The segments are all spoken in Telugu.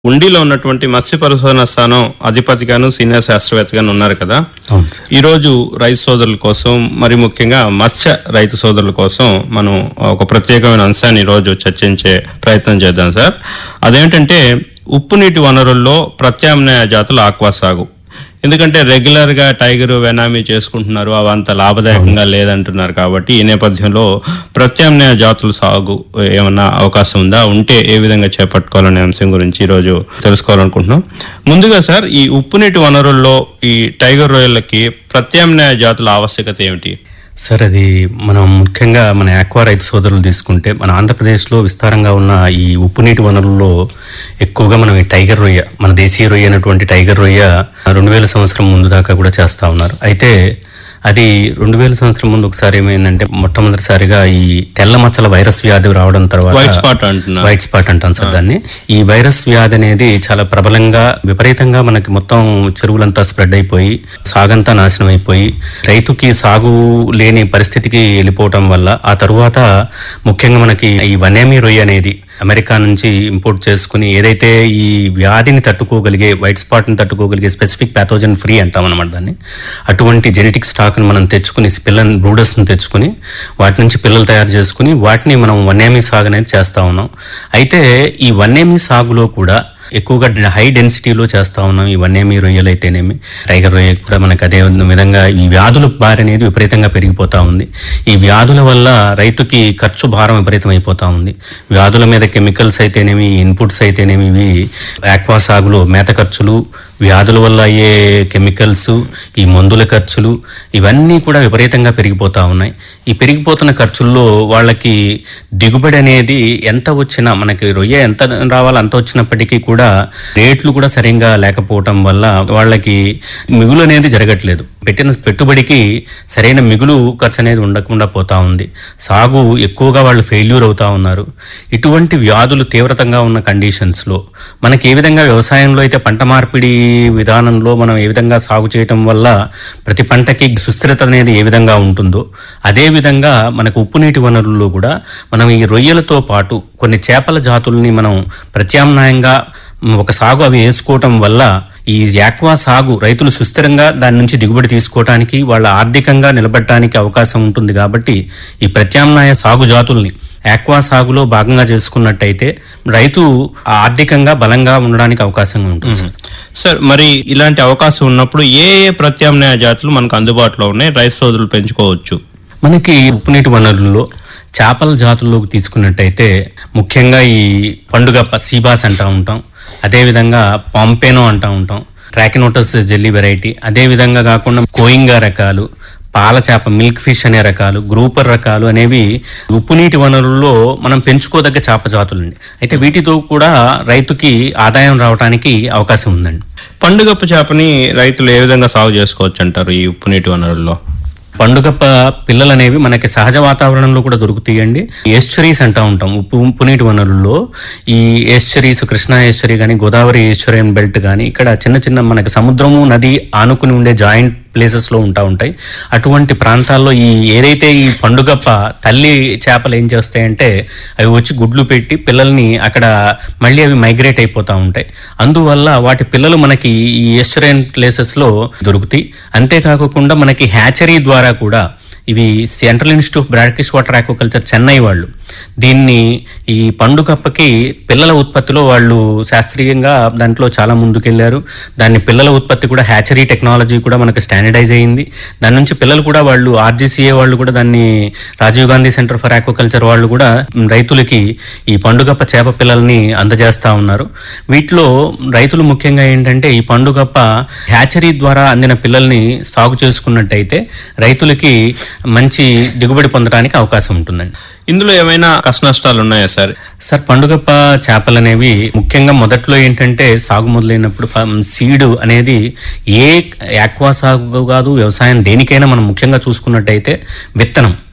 ఉండిలో ఉన్నటువంటి మత్స్య పరిశోధన స్థానం అధిపతిగాను సీనియర్ శాస్త్రవేత్తగాను ఉన్నారు కదా అవును సార్ ఈ రోజు రైతు సోదరుల కోసం మరి ముఖ్యంగా మత్స్య రైతు సోదరుల కోసం మనం ఒక ప్రత్యేకమైన అంశాన్ని ఈ రోజు చర్చించే ప్రయత్నం చేద్దాం సార్ అదేంటంటే ఉప్పు నీటి వనరుల్లో ప్రత్యామ్నాయ జాతుల ఆక్వా సాగు ఎందుకంటే రెగ్యులర్ గా టైగర్ వెనామీ చేసుకుంటున్నారు అవి అంత లాభదాయకంగా లేదంటున్నారు కాబట్టి ఈ నేపథ్యంలో ప్రత్యామ్నాయ జాతుల సాగు ఏమన్నా అవకాశం ఉందా ఉంటే ఏ విధంగా చేపట్టుకోవాలనే అంశం గురించి ఈ రోజు తెలుసుకోవాలనుకుంటున్నాం ముందుగా సార్ ఈ ఉప్పు నీటి వనరుల్లో ఈ టైగర్ రొయ్యలకి ప్రత్యామ్నాయ జాతుల ఆవశ్యకత ఏమిటి సార్ అది మనం ముఖ్యంగా మన ఆక్వా రైతు సోదరులు తీసుకుంటే మన ఆంధ్రప్రదేశ్లో విస్తారంగా ఉన్న ఈ ఉప్పు నీటి వనరుల్లో ఎక్కువగా మనం ఈ టైగర్ రొయ్య మన దేశీయ రొయ్య అయినటువంటి టైగర్ రొయ్య రెండు వేల సంవత్సరం ముందు దాకా కూడా చేస్తా ఉన్నారు అయితే అది రెండు వేల సంవత్సరం ముందు ఒకసారి ఏమైందంటే మొట్టమొదటిసారిగా ఈ తెల్ల మచ్చల వైరస్ వ్యాధి రావడం తర్వాత వైట్ స్పాట్ అంటున్నారు వైట్ స్పాట్ అంటాం సార్ దాన్ని ఈ వైరస్ వ్యాధి అనేది చాలా ప్రబలంగా విపరీతంగా మనకి మొత్తం చెరువులంతా స్ప్రెడ్ అయిపోయి సాగంతా నాశనం అయిపోయి రైతుకి సాగు లేని పరిస్థితికి వెళ్ళిపోవటం వల్ల ఆ తరువాత ముఖ్యంగా మనకి ఈ వనేమి రొయ్య అనేది అమెరికా నుంచి ఇంపోర్ట్ చేసుకుని ఏదైతే ఈ వ్యాధిని తట్టుకోగలిగే వైట్ స్పాట్ ని తట్టుకోగలిగే స్పెసిఫిక్ ప్యాథోజన్ ఫ్రీ అంటాం అనమాట దాన్ని అటువంటి జెనెటిక్ స్టాక్ ని మనం తెచ్చుకుని పిల్లల బ్రూడర్స్ ని తెచ్చుకుని వాటి నుంచి పిల్లలు తయారు చేసుకుని వాటిని మనం వన్నేమి సాగు అనేది చేస్తా ఉన్నాం అయితే ఈ వన్నేమి సాగులో కూడా ఎక్కువగా హై డెన్సిటీలో చేస్తా ఉన్నాం ఈ వన్నేమి రొయ్యలు అయితేనేమి టైగర్ రొయ్య కూడా మనకు అదే విధంగా ఈ వ్యాధుల బారి అనేది విపరీతంగా పెరిగిపోతా ఉంది ఈ వ్యాధుల వల్ల రైతుకి ఖర్చు భారం విపరీతం అయిపోతా ఉంది వ్యాధుల మీద కెమికల్స్ అయితేనేమి ఇన్పుట్స్ అయితేనేమి ఇవి ఆక్వా సాగులో మేత ఖర్చులు వ్యాధుల వల్ల అయ్యే కెమికల్స్ ఈ మందుల ఖర్చులు ఇవన్నీ కూడా విపరీతంగా పెరిగిపోతా ఉన్నాయి ఈ పెరిగిపోతున్న ఖర్చుల్లో వాళ్ళకి దిగుబడి అనేది ఎంత వచ్చినా మనకి రొయ్య ఎంత రావాలో అంత వచ్చినప్పటికీ కూడా రేట్లు కూడా సరిగ్గా లేకపోవటం వల్ల వాళ్ళకి మిగులు అనేది జరగట్లేదు పెట్టిన పెట్టుబడికి సరైన మిగులు ఖర్చు అనేది ఉండకుండా పోతా ఉంది సాగు ఎక్కువగా వాళ్ళు ఫెయిల్యూర్ అవుతా ఉన్నారు ఇటువంటి వ్యాధులు తీవ్రతంగా ఉన్న కండిషన్స్ లో మనకి ఏ విధంగా వ్యవసాయంలో అయితే పంట మార్పిడి విధానంలో మనం ఏ విధంగా సాగు చేయటం వల్ల ప్రతి పంటకి సుస్థిరత అనేది ఏ విధంగా ఉంటుందో అదే విధంగా మనకు ఉప్పు నీటి వనరుల్లో కూడా మనం ఈ రొయ్యలతో పాటు కొన్ని చేపల జాతుల్ని మనం ప్రత్యామ్నాయంగా మ్, ఒక సాగు అవి వేసుకోవటం వల్ల ఈ యాక్వా సాగు రైతులు సుస్థిరంగా దాని నుంచి దిగుబడి తీసుకోవటానికి వాళ్ళ ఆర్థికంగా నిలబడటానికి అవకాశం ఉంటుంది కాబట్టి ఈ ప్రత్యామ్నాయ సాగు జాతుల్ని ఆక్వా సాగులో భాగంగా చేసుకున్నట్టయితే రైతు ఆర్థికంగా బలంగా ఉండడానికి అవకాశం ఉంటుంది సార్. సార్ మరి ఇలాంటి అవకాశం ఉన్నప్పుడు ఏ ఏ ప్రత్యామ్నాయ జాతులు మనకు అందుబాటులో ఉన్నాయి రైతు సోదరులు పెంచుకోవచ్చు మనకి ఉప్పునీటి వనరుల్లో చేపల జాతుల్లోకి తీసుకున్నట్టయితే ముఖ్యంగా ఈ పండుగ ప- సీబాస్ అంటా ఉంటాం అదేవిధంగా పాంపేనో అంటా ఉంటాం ట్రాకినోటస్ జెల్లీ వెరైటీ అదే విధంగా కాకుండా కోయింగా రకాలు పాల చేప మిల్క్ ఫిష్ అనే రకాలు గ్రూపర్ రకాలు అనేవి ఉప్పునీటి వనరుల్లో మనం పెంచుకోదగ్గ చేప జాతులండి అయితే వీటితో కూడా రైతుకి ఆదాయం రావడానికి అవకాశం ఉందండి పండుగప్ప చేపని రైతులు ఏ విధంగా సాగు చేసుకోవచ్చు అంటారు ఈ ఉప్పు నీటి వనరుల్లో పండుగప్ప పిల్లలు అనేవి మనకి సహజ వాతావరణంలో కూడా దొరుకుతాయండి ఎస్చరీస్ అంటా ఉంటాం ఉప్పు ఉప్పు నీటి వనరుల్లో ఈ ఎస్చరీస్ కృష్ణా ఎస్చరీ కానీ గోదావరి ఈశ్వరియన్ బెల్ట్ కానీ ఇక్కడ చిన్న చిన్న మనకి సముద్రము నది ఆనుకుని ఉండే జాయింట్ ప్లేసెస్ లో ఉంటా ఉంటాయి అటువంటి ప్రాంతాల్లో ఈ ఏదైతే ఈ పండుగప్ప తల్లి చేపలు ఏం చేస్తాయంటే అవి వచ్చి గుడ్లు పెట్టి పిల్లల్ని అక్కడ మళ్ళీ అవి మైగ్రేట్ అయిపోతా ఉంటాయి అందువల్ల వాటి పిల్లలు మనకి ఈ ఎస్టరైన్ ప్లేసెస్ లో దొరుకుతాయి అంతేకాకుండా మనకి హ్యాచరీ ద్వారా కూడా ఇవి central institute of brackish water aquaculture Chennai వాళ్ళు దీన్ని ఈ పండుగప్పకి పిల్లల ఉత్పత్తిలో వాళ్ళు శాస్త్రీయంగా దాంట్లో చాలా ముందుకెళ్లారు దాన్ని పిల్లల ఉత్పత్తి కూడా హ్యాచరీ టెక్నాలజీ కూడా మనకి స్టాండర్డైజ్ అయింది దాని నుంచి పిల్లలు కూడా వాళ్ళు ఆర్జీసీఏ వాళ్ళు కూడా దాన్ని Rajiv Gandhi centre for aquaculture వాళ్ళు కూడా మ్, రైతులకి ఈ పండుగప్ప చేప పిల్లల్ని అందజేస్తా ఉన్నారు వీటిలో రైతులు ముఖ్యంగా ఏంటంటే ఈ పండుగప్ప హ్యాచరీ ద్వారా అందిన పిల్లల్ని సాగు చేసుకున్నట్టయితే రైతులకి మంచి దిగుబడి పొందడానికి అవకాశం ఉంటుందండి ఇందులో ఏమైనా కష్ట నష్టాలు ఉన్నాయా సార్ సార్ పండుగప్ప చేపలు అనేవి ముఖ్యంగా మొదట్లో ఏంటంటే సాగు మొదలైనప్పుడు సీడ్ అనేది ఏ యాక్వా సాగు కాదు వ్యవసాయం దేనికైనా మనం ముఖ్యంగా చూసుకున్నట్టయితే విత్తనం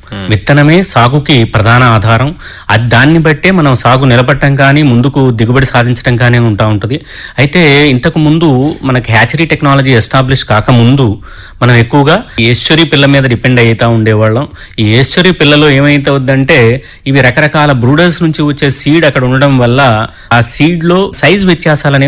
విత్తనమే సాగుకి ప్రధాన ఆధారం అది దాన్ని బట్టే మనం సాగు నిలబట్టం కానీ ముందుకు దిగుబడి సాధించడం కానీ ఉంటా ఉంటుంది అయితే ఇంతకు ముందు మనకి హ్యాచరీ టెక్నాలజీ ఎస్టాబ్లిష్ కాకముందు మనం ఎక్కువగా ఈ ఈశ్వరి పిల్ల మీద డిపెండ్ అవుతా ఉండేవాళ్ళం ఈ ఈశ్వరి పిల్లలో ఏమైతుందంటే ఇవి రకరకాల బ్రూడర్స్ నుంచి వచ్చే సీడ్ అక్కడ ఉండడం వల్ల ఆ సీడ్ లో సైజ్ వ్యత్యాసాలు అనేవి